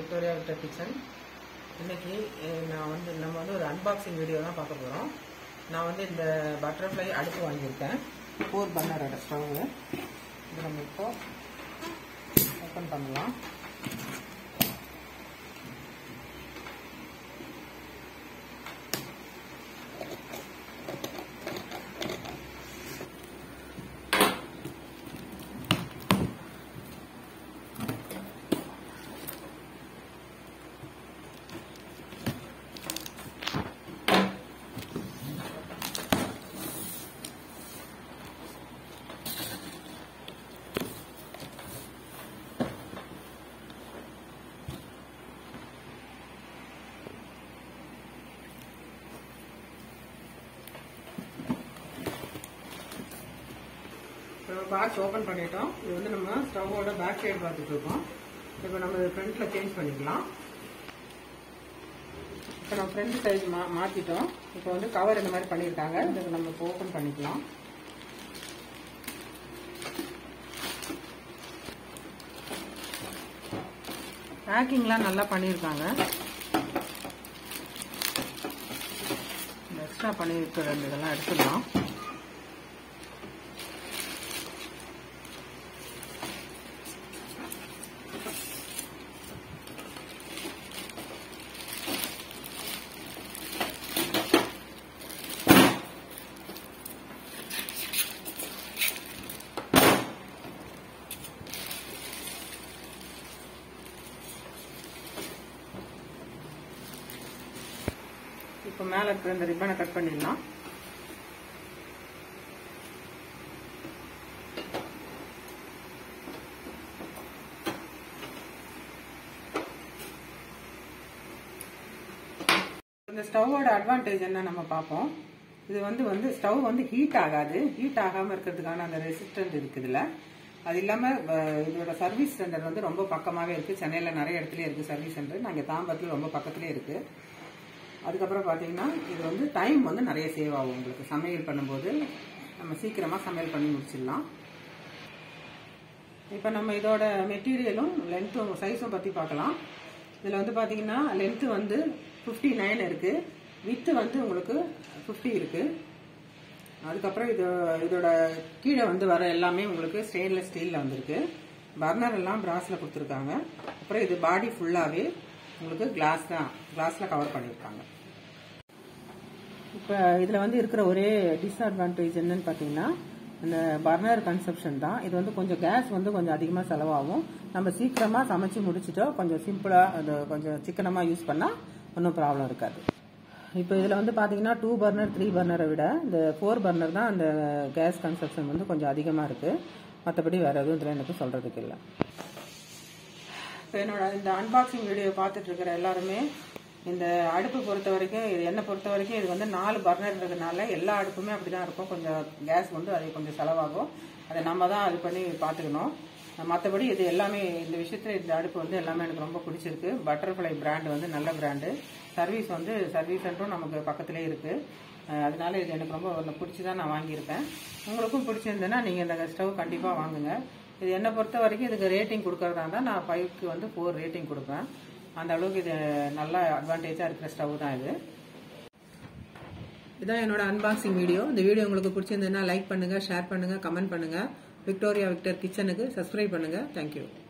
Victoria Victor kitchen இன்னைக்கு அஹ், நான் வந்து நம்ம வந்து ஒரு அன்பாக்சிங் வீடியோ தான் பார்க்க போகிறோம் நான் வந்து இந்த பட்டர்ஃப்ளை அடுப்பு வாங்கியிருக்கேன் ஃபோர் பர்னரோட ஸ்டவ் இது நம்ம இப்போ ஓப்பன் பண்ணலாம் இப்போ பாக்ஸ் ஓப்பன் பண்ணிட்டோம் இது வந்து நம்ம ஸ்டவ்வோட பேக் சைடு பார்த்துட்டு இருக்கோம் இப்போ நம்ம ஃப்ரண்ட்டில் சேஞ்ச் பண்ணிக்கலாம் இப்போ நம்ம ஃப்ரண்ட் சைடு மா மாற்றிட்டோம் இப்போ வந்து கவர் இந்த மாதிரி பண்ணியிருக்காங்க இதுக்கு நம்ம இப்போ ஓப்பன் பண்ணிக்கலாம் பேக்கிங்லாம் நல்லா பண்ணியிருக்காங்க எக்ஸ்ட்ரா பண்ணியிருக்கிற இந்த இதெல்லாம் எடுத்துடலாம் இப்போ மேலே இருக்கிற இந்த ரிப்பனை கட் பண்ணிடலாம் இந்த ஸ்டவ்வோட அட்வான்டேஜ் என்ன நம்ம பார்ப்போம் இது வந்து வந்து ஸ்டவ் வந்து ஹீட் ஆகாது ஹீட் ஆகாமல் இருக்கிறதுக்கான அந்த ரெசிஸ்டன்ட் இருக்குதுல அது இல்லாமல் இதோட சர்வீஸ் சென்டர் வந்து ரொம்ப பக்கமாகவே இருக்குது சென்னையில் நிறைய இடத்துலயே இருக்குது சர்வீஸ் சென்டர் நாங்கள் தாம்பரத்தில் ரொம்ப பக்கத்துலேயே இருக்குது அதுக்கப்புறம் பார்த்தீங்கன்னா இது வந்து டைம் வந்து நிறைய சேவ் ஆகும் உங்களுக்கு சமையல் பண்ணும்போது நம்ம சீக்கிரமாக சமையல் பண்ணி முடிச்சிடலாம் இப்போ நம்ம இதோட மெட்டீரியலும் லென்த்தும் சைஸும் பற்றி பார்க்கலாம் இதில் வந்து பார்த்தீங்கன்னா லென்த்து வந்து ஃபிஃப்டி நைன் இருக்குது வித்து வந்து உங்களுக்கு ஃபிஃப்டி இருக்குது அதுக்கப்புறம் இது இதோட கீழே வந்து வர எல்லாமே உங்களுக்கு ஸ்டெயின்லெஸ் ஸ்டீலில் வந்திருக்கு பர்னர் எல்லாம் பிராஸில் கொடுத்துருக்காங்க அப்புறம் இது பாடி ஃபுல்லாகவே உங்களுக்கு கிளாஸ் தான் கிளாஸில் கவர் பண்ணியிருக்காங்க இப்போ இதில் வந்து இருக்கிற ஒரே டிஸ்அட்வான்டேஜ் என்னன்னு பார்த்தீங்கன்னா இந்த பர்னர் கன்சப்ஷன் தான் இது வந்து கொஞ்சம் கேஸ் வந்து கொஞ்சம் அதிகமாக செலவாகும் நம்ம சீக்கிரமாக சமைச்சு முடிச்சிட்டோம் கொஞ்சம் சிம்பிளாக அது கொஞ்சம் சிக்கனமாக யூஸ் பண்ணால் ஒன்றும் ப்ராப்ளம் இருக்காது இப்போ இதில் வந்து பார்த்தீங்கன்னா டூ பர்னர் த்ரீ பர்னரை விட இந்த ஃபோர் பர்னர் தான் அந்த கேஸ் கன்சப்ஷன் வந்து கொஞ்சம் அதிகமாக இருக்குது மற்றபடி வேறு எதுவும் இதில் எனக்கு சொல்கிறதுக்கு இல்லை இப்போ என்னோட இந்த அன்பாக்சிங் வீடியோ பார்த்துட்டு இருக்கிற எல்லாருமே இந்த அடுப்பு பொறுத்த வரைக்கும் இது என்னை பொறுத்த வரைக்கும் இது வந்து நாலு பர்னர்ன்றதுனால எல்லா அடுப்புமே அப்படி தான் இருக்கும் கொஞ்சம் கேஸ் வந்து அது கொஞ்சம் செலவாகும் அதை நம்ம தான் இது பண்ணி பார்த்துக்கணும் மற்றபடி இது எல்லாமே இந்த விஷயத்தில் இந்த அடுப்பு வந்து எல்லாமே எனக்கு ரொம்ப பிடிச்சிருக்கு பட்டர்ஃப்ளை பிராண்ட் வந்து நல்ல பிராண்டு சர்வீஸ் வந்து சர்வீஸ் சென்டரும் நமக்கு பக்கத்துலேயே இருக்குது அஹ் அதனால இது எனக்கு ரொம்ப பிடிச்சி தான் நான் வாங்கியிருக்கேன் உங்களுக்கும் பிடிச்சிருந்ததுன்னா நீங்கள் இந்த ஸ்டவ் கண்டிப்பாக வாங்குங்க இது என்னை பொறுத்த வரைக்கும் இதுக்கு ரேட்டிங் கொடுக்கறதா இருந்தால் நான் ஃபைவ்க்கு வந்து ஃபோர் ரேட்டிங் கொடுப்பேன் அந்த அளவுக்கு இது நல்ல அட்வான்டேஜாக இருக்கிற ஸ்டவ் தான் இது இதான் என்னோட அன்பாக்சிங் வீடியோ இந்த வீடியோ உங்களுக்கு பிடிச்சிருந்ததுன்னா லைக் பண்ணுங்கள் ஷேர் பண்ணுங்கள் கமெண்ட் பண்ணுங்கள் விக்டோரியா விக்டர் கிச்சனுக்கு சப்ஸ்கிரைப் பண்ணுங்கள் தேங்க்யூ